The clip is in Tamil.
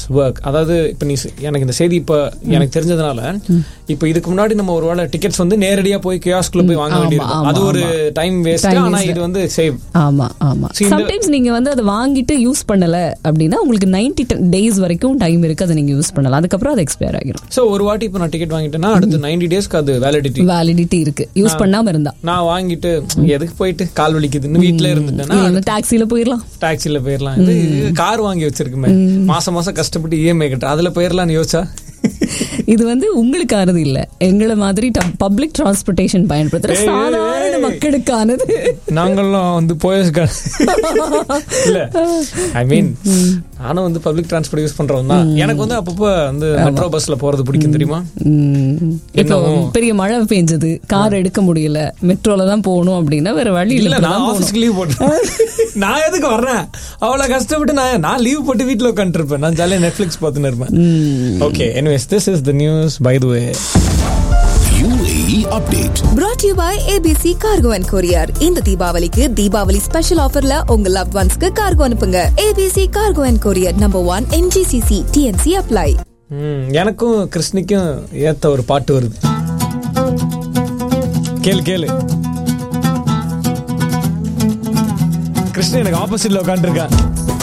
ஒர்க் அதாவது இப்போ நீ சொ- எனக்கு இந்த செய்தி இப்போ எனக்கு தெரிஞ்சதுனால இப்போ இதுக்கு முன்னாடி நம்ம ஒரு வேளை டிக்கெட்ஸ் வந்து நேரடியா போய் கியாஸ்குள்ள போய் வாங்க ஆமா, வேண்டியிருக்கும் ஆமா, அது ஒரு ஆமா. டைம் வேஸ்ட் Time ஆனா waste. இது வந்து சேவ் ஆமா ஆமா See, இந்த- சம்டைம்ஸ் நீங்க வந்து அதை வாங்கிட்டு யூஸ் பண்ணல அப்படின்னா உங்களுக்கு நைன்டி டேஸ் வரைக்கும் டைம் இருக்கு அதை நீங்க யூஸ் பண்ணலாம் அதுக்கப்புறம் அது எக்ஸ்பயர் ஆகிரும் ஸோ ஒரு வாட்டி இப்போ நான் டிக்கெட் வாங்கிட்டேன்னா அடுத்து நைன்டி டேஸ்க்கு அது வேலிடிட்டி வேலிடிட்டி இருக்கு யூஸ் பண்ணாம இருந்தா நான் வாங்கிட்டு எதுக்கு போயிட்டு கால் வலிக்குதுன்னு வீட்டில் இருந்துட்டேன்னா டாக்ஸில போயிடலாம் டாக்ஸில போயிடலாம் இது கார் வாங்கி வச்சிருக்குமே மாசம் மாசம் கஷ்டப்பட்டு இஎம்ஐ கட்ட அதுல போயிடலாம்னு யோசிச்சா இது வந்து உங்களுக்கானது இல்ல எங்களை மாதிரி பப்ளிக் டிரான்ஸ்போர்ட்டேஷன் பயன்படுத்துற ஏய், ஏய், சாதாரண ஏய். மக்களுக்கானது நாங்கெல்லாம் வந்து போயஸ்க இல்ல ஐ மீன் நானும் வந்து பப்ளிக் டிரான்ஸ்போர்ட் யூஸ் பண்றவன் தான் எனக்கு வந்து அப்பப்போ வந்து மெட்ரோ பஸ்ல போறது பிடிக்கும் தெரியுமா ம். இப்போ என்னவோ. பெரிய மழை பெஞ்சது கார் எடுக்க முடியல மெட்ரோல தான் போகணும் அப்படின்னா வேற வழி இல்ல இல்ல நான் இப்படிதான் ஆபீஸ்க்கு லீவ் போட்டேன் நான் எதுக்கு வர்றேன் அவ்வளவு கஷ்டப்பட்டு நான் நான் லீவ் போட்டு வீட்ல உட்காந்துட்டு இருப்பேன் நான் ஜாலியா நெட்ஃபிளிக்ஸ் பார்த்துன்னு இருப்பேன் okay anyways this is the news by the way UAE update. brought to you by ABC Cargo and Courier இந்த தீபாவளிக்கு தீபாவளி ஸ்பெஷல் ஆஃபர்ல உங்க லவ் ஒன்ஸ்க்கு கார்கோ அனுப்புங்க ABC Cargo and Courier number one MGCC TNC apply ம், எனக்கும் கிருஷ்ணிக்கும் ஏத்த ஒரு பாட்டு வருது கேளு கேளு கிருஷ்ணன் எனக்கு ஆப்போசிட்ல உட்காந்துருக்கான்